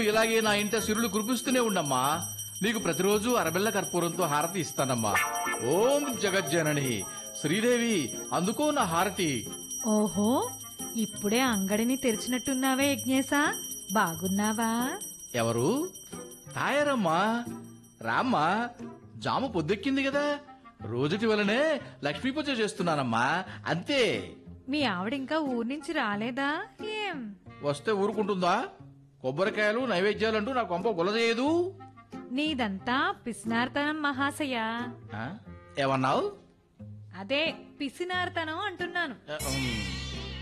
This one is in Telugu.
ఇలాగే నా ఇంట సిరులు కురిపిస్తూనే ఉండమ్మా నీకు ప్రతిరోజు అరబెల్ల కర్పూరంతో హారతి ఇస్తానమ్మా ఓం జగజ్జనని శ్రీదేవి అందుకో నా హారతి ఓహో ఇప్పుడే అంగడిని తెరిచినట్టున్నావే యజ్ఞేశా బాగున్నావా ఎవరు తాయారమ్మా రామ్మా జాము పొద్దెక్కింది కదా రోజుటి వలనే లక్ష్మీ పూజ చేస్తున్నానమ్మా అంతే మీ ఆవిడ ఇంకా ఊరి నుంచి రాలేదా ఏం వస్తే ఊరుకుంటుందా కొబ్బరికాయలు నైవేద్యాలంటూ నా కొంప గులజేయదు నీదంతా పిసినార్తనం మహాశయ ఆ? ఏమన్నావు అదే పిసినార్తనం అంటున్నాను ఉమ్,